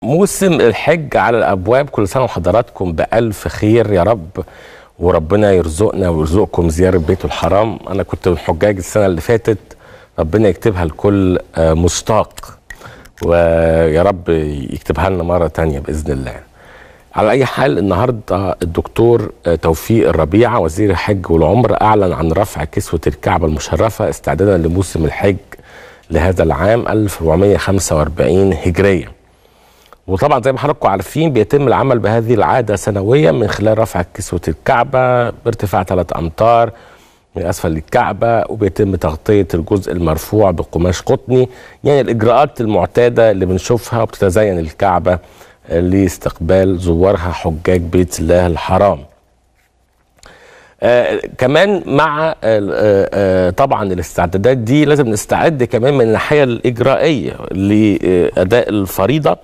موسم الحج على الابواب كل سنه وحضراتكم بالف خير يا رب وربنا يرزقنا ويرزقكم زياره بيت الحرام انا كنت من حجاج السنه اللي فاتت ربنا يكتبها لكل آه، مشتاق ويا رب يكتبها لنا مره تانية باذن الله على اي حال النهارده الدكتور آه، توفيق الربيعه وزير الحج والعمره اعلن عن رفع كسوه الكعبه المشرفه استعدادا لموسم الحج لهذا العام 1445 هجريه وطبعا زي ما حضراتكم عارفين بيتم العمل بهذه العاده سنويا من خلال رفع كسوه الكعبه بارتفاع 3 امتار من اسفل الكعبه وبيتم تغطيه الجزء المرفوع بقماش قطني يعني الاجراءات المعتاده اللي بنشوفها وبتتزين الكعبه لاستقبال زوارها حجاج بيت الله الحرام. آه كمان مع آه آه طبعا الاستعدادات دي لازم نستعد كمان من الناحيه الاجرائيه لاداء الفريضه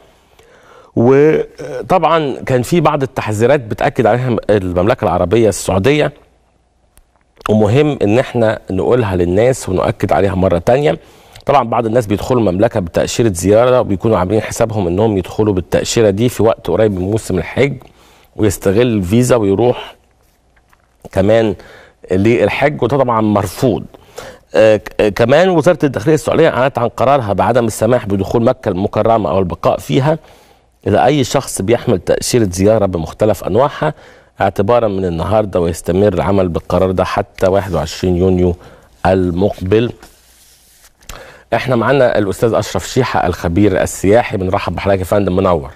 وطبعا كان في بعض التحذيرات بتاكد عليها المملكه العربيه السعوديه ومهم ان احنا نقولها للناس ونؤكد عليها مره تانية طبعا بعض الناس بيدخلوا المملكه بتاشيره زياره وبيكونوا عاملين حسابهم انهم يدخلوا بالتاشيره دي في وقت قريب من موسم الحج ويستغل الفيزا ويروح كمان للحج وده طبعا مرفوض آه كمان وزاره الداخليه السعوديه اعلنت عن قرارها بعدم السماح بدخول مكه المكرمه او البقاء فيها الى اي شخص بيحمل تاشيره زياره بمختلف انواعها اعتبارا من النهارده ويستمر العمل بالقرار ده حتى 21 يونيو المقبل احنا معانا الاستاذ اشرف شيحه الخبير السياحي بنرحب بحضرتك يا فندم منور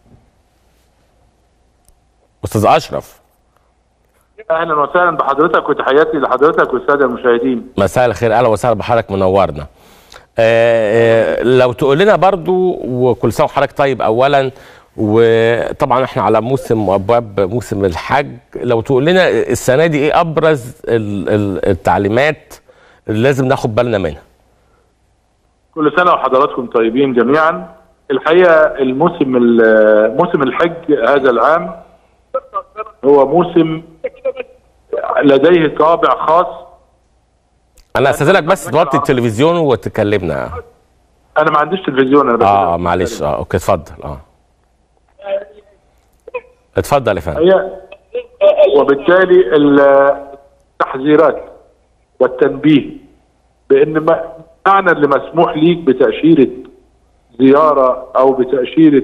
استاذ اشرف اهلا وسهلا بحضرتك وتحياتي لحضرتك والساده المشاهدين مساء الخير اهلا وسهلا بحضرتك منورنا آه آه لو تقول لنا برضو وكل سنه وحضرتك طيب اولا وطبعا احنا على موسم وابواب موسم الحج لو تقول لنا السنه دي ايه ابرز التعليمات اللي لازم ناخد بالنا منها كل سنه وحضراتكم طيبين جميعا الحقيقه الموسم موسم الحج هذا العام هو موسم لديه طابع خاص انا استاذنك بس توطي التلفزيون وتكلمنا انا ما عنديش تلفزيون انا اه معلش اه اوكي اتفضل اه اتفضل يا فندم هي وبالتالي التحذيرات والتنبيه بان معنى اللي مسموح ليك بتاشيره زياره او بتاشيره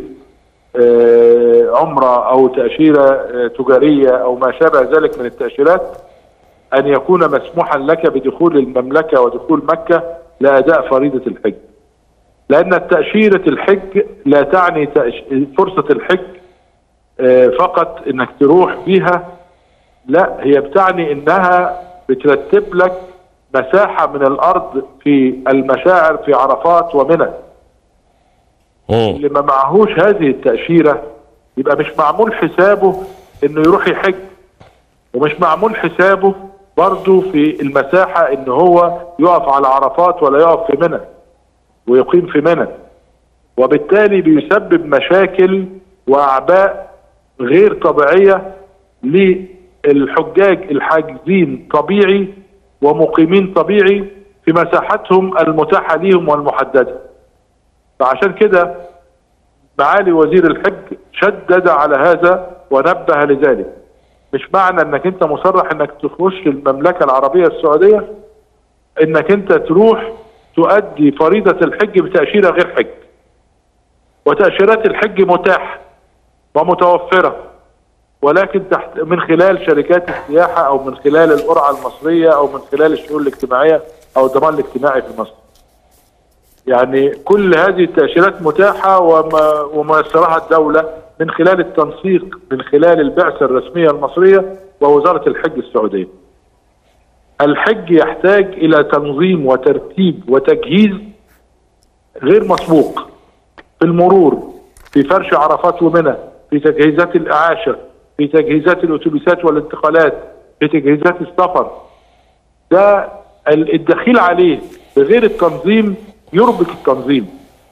عمره او تاشيره تجاريه او ما شابه ذلك من التاشيرات ان يكون مسموحا لك بدخول المملكه ودخول مكه لاداء فريضه الحج. لان تاشيره الحج لا تعني فرصه الحج فقط انك تروح فيها لا هي بتعني انها بترتب لك مساحه من الارض في المشاعر في عرفات ومنى اللي ما معهوش هذه التاشيره يبقى مش معمول حسابه انه يروح يحج ومش معمول حسابه برضه في المساحه ان هو يقف على عرفات ولا يقف في منى ويقيم في منى وبالتالي بيسبب مشاكل واعباء غير طبيعيه للحجاج الحاجزين طبيعي ومقيمين طبيعي في مساحتهم المتاحه ليهم والمحدده. فعشان كده معالي وزير الحج شدد على هذا ونبه لذلك. مش معنى انك انت مصرح انك تخش المملكه العربيه السعوديه انك انت تروح تؤدي فريضه الحج بتاشيره غير حج. وتاشيرات الحج متاحه ومتوفره ولكن تحت من خلال شركات السياحه او من خلال القرعه المصريه او من خلال الشؤون الاجتماعيه او الضمان الاجتماعي في مصر. يعني كل هذه التاشيرات متاحه وما وميسرها الدوله من خلال التنسيق من خلال البعثه الرسميه المصريه ووزاره الحج السعوديه. الحج يحتاج الى تنظيم وترتيب وتجهيز غير مسبوق في المرور في فرش عرفات ومنى في تجهيزات الاعاشه في تجهيزات الاتوبيسات والانتقالات في تجهيزات السفر ده الدخيل عليه بغير التنظيم يربك التنظيم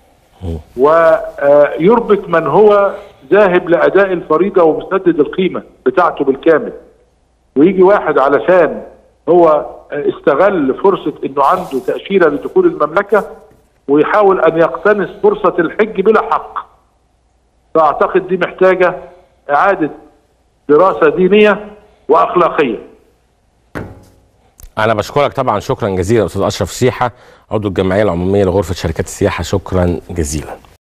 ويربك من هو ذاهب لاداء الفريضه ومسدد القيمه بتاعته بالكامل ويجي واحد علشان هو استغل فرصه انه عنده تاشيره لدخول المملكه ويحاول ان يقتنص فرصه الحج بلا حق فاعتقد دي محتاجه اعاده دراسه دينيه واخلاقيه انا بشكرك طبعا شكرا جزيلا استاذ اشرف سيحه عضو الجمعيه العموميه لغرفه شركات السياحه شكرا جزيلا